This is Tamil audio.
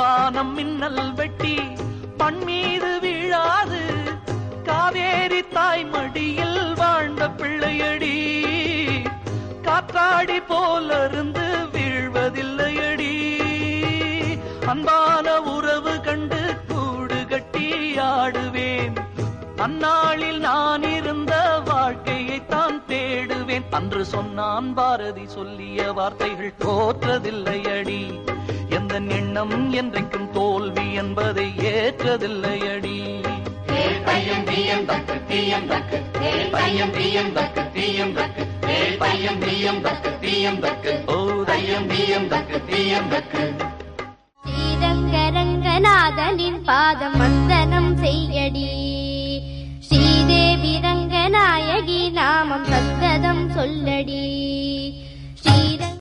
வானம் மின்னல் வெட்டி பண் மீது வீழாது காவேரி தாய் மடியில் வாழ்ந்த பிள்ளையடி காற்றாடி போலருந்து வீழ்வதில்லையடி அன்பான உறவு கண்டு கூடு கட்டி ஆடுவேன் அந்நாளில் நான் இருந்த வாழ்க்கையை தான் தேடுவேன் அன்று சொன்னான் பாரதி சொல்லிய வார்த்தைகள் தோற்றதில்லையடி எந்த எண்ணம் என்றைக்கும் தோல்வி என்பதை ஏற்றதில்லையடி ஏ பையன் பிஎம் தக்கு பிஎம் தக்கு ஏ பையன் பிஎம் தக்கு பிஎம் தக்கு ஏ பையன் பிஎம் தக்கு பிஎம் தக்கு ஓ பையன் பிஎம் தக்கு பிஎம் தக்கு ஸ்ரீரங்கரங்கநாதனின் பாதம் வந்தனம் செய்யடி ஸ்ரீதேவி ரங்கநாயகி நாமம் சந்ததம் சொல்லடி